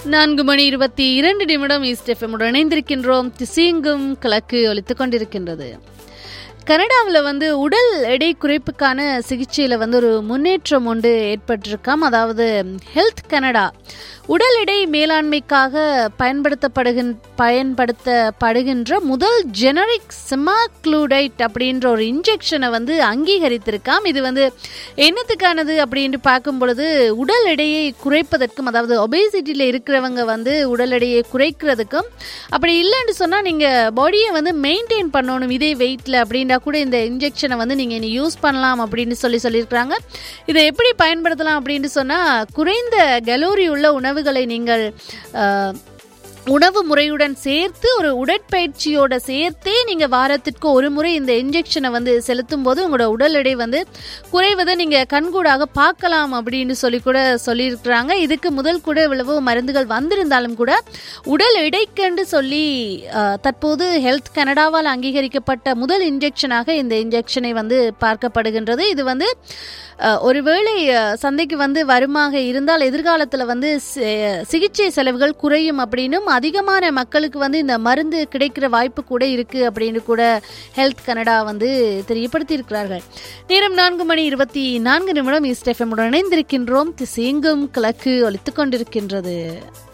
நான்கு மணி இருபத்தி இரண்டு நிமிடம் ஈஸ்ட் எஃப்எம்முடன் இணைந்திருக்கின்றோம் திசையெங்கும் கிழக்கு ஒலித்துக் கொண்டிருக்கின்றது கனடாவில் வந்து உடல் எடை குறைப்புக்கான சிகிச்சையில் வந்து ஒரு முன்னேற்றம் ஒன்று ஏற்பட்டிருக்காம் அதாவது ஹெல்த் கனடா உடல் எடை மேலாண்மைக்காக பயன்படுத்தப்படுகின் பயன்படுத்தப்படுகின்ற முதல் ஜெனரிக் செமாக்ளூடைட் அப்படின்ற ஒரு இன்ஜெக்ஷனை வந்து அங்கீகரித்திருக்காம் இது வந்து என்னத்துக்கானது அப்படின்னு பார்க்கும் பொழுது உடல் எடையை குறைப்பதற்கும் அதாவது ஒபேசிட்டியில் இருக்கிறவங்க வந்து உடல் எடையை குறைக்கிறதுக்கும் அப்படி இல்லைன்னு சொன்னால் நீங்கள் பாடியை வந்து மெயின்டைன் பண்ணணும் இதே வெயிட்டில் அப்படின்னா கூட இந்த இன்ஜெக்ஷனை வந்து நீங்கள் இனி யூஸ் பண்ணலாம் அப்படின்னு சொல்லி சொல்லியிருக்கிறாங்க இதை எப்படி பயன்படுத்தலாம் அப்படின்னு சொன்னால் குறைந்த கலோரி உள்ள உணவுகளை நீங்கள் அஹ், உணவு முறையுடன் சேர்த்து ஒரு உடற்பயிற்சியோட சேர்த்தே நீங்கள் வாரத்திற்கு ஒரு முறை இந்த இன்ஜெக்ஷனை வந்து செலுத்தும் போது உங்களோட உடல் எடை வந்து குறைவதை நீங்கள் கண்கூடாக பார்க்கலாம் அப்படின்னு சொல்லி கூட சொல்லியிருக்கிறாங்க இதுக்கு முதல் கூட இவ்வளவு மருந்துகள் வந்திருந்தாலும் கூட உடல் எடைக்கென்று சொல்லி அஹ், தற்போது ஹெல்த் கனடாவால் அங்கீகரிக்கப்பட்ட முதல் இன்ஜெக்ஷனாக இந்த இன்ஜெக்ஷனை வந்து பார்க்கப்படுகின்றது இது வந்து அஹ், ஒருவேளை அஹ், சந்தைக்கு வந்து வருமாக இருந்தால் எதிர்காலத்தில் வந்து சி- சிகிச்சை செலவுகள் குறையும் அப்படின்னும் அதிகமான மக்களுக்கு வந்து இந்த மருந்து கிடைக்கிற வாய்ப்பு கூட இருக்கு அப்படின்னு கூட ஹெல்த் கனடா வந்து தெரியப்படுத்தியிருக்கிறார்கள் நேரம் நான்கு மணி இருபத்தி நான்கு நிமிடம் ஈஸ்ட் எஃப்எம்முடன் இணைந்திருக்கின்றோம் திசையெங்கும் கிழக்கு ஒலித்துக் கொண்டிருக்கின்றது